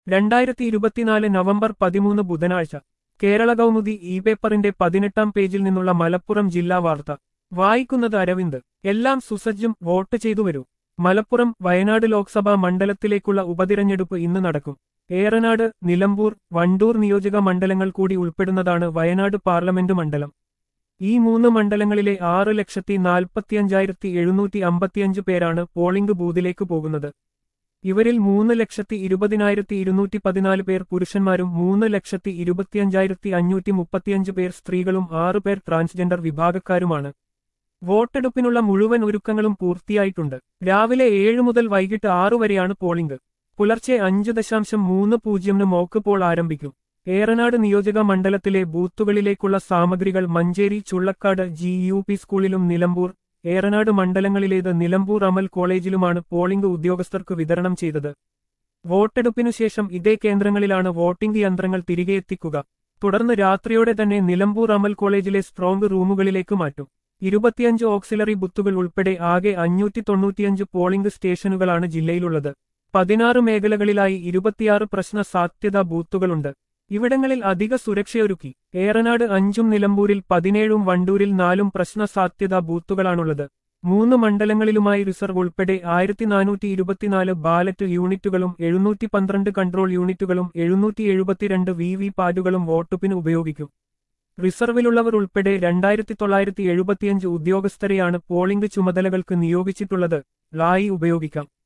രണ്ടായിരത്തി ഇരുപത്തിനാല് നവംബർ പതിമൂന്ന് ബുധനാഴ്ച കേരള കൗമുദി ഇ പേപ്പറിന്റെ പതിനെട്ടാം പേജിൽ നിന്നുള്ള മലപ്പുറം ജില്ലാ വാർത്ത വായിക്കുന്നത് അരവിന്ദ് എല്ലാം സുസജ്ജം വോട്ട് ചെയ്തു വരൂ മലപ്പുറം വയനാട് ലോക്സഭാ മണ്ഡലത്തിലേക്കുള്ള ഉപതിരഞ്ഞെടുപ്പ് ഇന്ന് നടക്കും ഏറനാട് നിലമ്പൂർ വണ്ടൂർ നിയോജക മണ്ഡലങ്ങൾ കൂടി ഉൾപ്പെടുന്നതാണ് വയനാട് പാർലമെന്റ് മണ്ഡലം ഈ മൂന്ന് മണ്ഡലങ്ങളിലെ ആറ് ലക്ഷത്തി നാൽപ്പത്തിയഞ്ചായിരത്തി എഴുന്നൂറ്റി അമ്പത്തിയഞ്ച് പേരാണ് പോളിംഗ് ബൂത്തിലേക്ക് പോകുന്നത് ഇവരിൽ മൂന്ന് ലക്ഷത്തി ഇരുപതിനായിരത്തി ഇരുന്നൂറ്റി പതിനാല് പേർ പുരുഷന്മാരും മൂന്ന് ലക്ഷത്തി ഇരുപത്തിയഞ്ചായിരത്തി അഞ്ഞൂറ്റി മുപ്പത്തിയഞ്ച് പേർ സ്ത്രീകളും ആറ് പേർ ട്രാൻസ്ജെൻഡർ വിഭാഗക്കാരുമാണ് വോട്ടെടുപ്പിനുള്ള മുഴുവൻ ഒരുക്കങ്ങളും പൂർത്തിയായിട്ടുണ്ട് രാവിലെ ഏഴ് മുതൽ വൈകിട്ട് ആറു വരെയാണ് പോളിംഗ് പുലർച്ചെ അഞ്ച് ദശാംശം മൂന്ന് പൂജ്യമിന് മോക്ക് പോൾ ആരംഭിക്കും ഏറനാട് നിയോജക മണ്ഡലത്തിലെ ബൂത്തുകളിലേക്കുള്ള സാമഗ്രികൾ Manjeri Chullakkad G U P സ്കൂളിലും നിലമ്പൂർ ഏറനാട് മണ്ഡലങ്ങളിലേത് നിലമ്പൂർ അമൽ കോളേജിലുമാണ് പോളിംഗ് ഉദ്യോഗസ്ഥർക്ക് വിതരണം ചെയ്തത് വോട്ടെടുപ്പിനു ശേഷം ഇതേ കേന്ദ്രങ്ങളിലാണ് വോട്ടിംഗ് യന്ത്രങ്ങൾ തിരികെ എത്തിക്കുക തുടർന്ന് രാത്രിയോടെ തന്നെ നിലമ്പൂർ അമൽ കോളേജിലെ സ്ട്രോങ് റൂമുകളിലേക്ക് മാറ്റും ഇരുപത്തിയഞ്ച് ഓക്സിലറി ബുത്തുകൾ ഉൾപ്പെടെ ആകെ അഞ്ഞൂറ്റി തൊണ്ണൂറ്റിയഞ്ച് പോളിംഗ് സ്റ്റേഷനുകളാണ് ജില്ലയിലുള്ളത് പതിനാറ് മേഖലകളിലായി ഇരുപത്തിയാറ് പ്രശ്ന സാധ്യതാ ബൂത്തുകളുണ്ട് ഇവിടങ്ങളിൽ അധിക സുരക്ഷയൊരുക്കി ഏറനാട് അഞ്ചും നിലമ്പൂരിൽ പതിനേഴും വണ്ടൂരിൽ നാലും പ്രശ്ന സാധ്യതാ ബൂത്തുകളാണുള്ളത് മൂന്ന് മണ്ഡലങ്ങളിലുമായി റിസർവ് ഉൾപ്പെടെ ആയിരത്തി നാനൂറ്റി ഇരുപത്തിനാല് ബാലറ്റ് യൂണിറ്റുകളും എഴുന്നൂറ്റി പന്ത്രണ്ട് കൺട്രോൾ യൂണിറ്റുകളും എഴുന്നൂറ്റി എഴുപത്തിരണ്ട് വി വി പാറ്റുകളും വോട്ടുപ്പിന് ഉപയോഗിക്കും റിസർവിലുള്ളവർ ഉൾപ്പെടെ രണ്ടായിരത്തി തൊള്ളായിരത്തി എഴുപത്തിയഞ്ച് ഉദ്യോഗസ്ഥരെയാണ് പോളിംഗ് ചുമതലകൾക്ക് നിയോഗിച്ചിട്ടുള്ളത് ലായി ഉപയോഗിക്കാം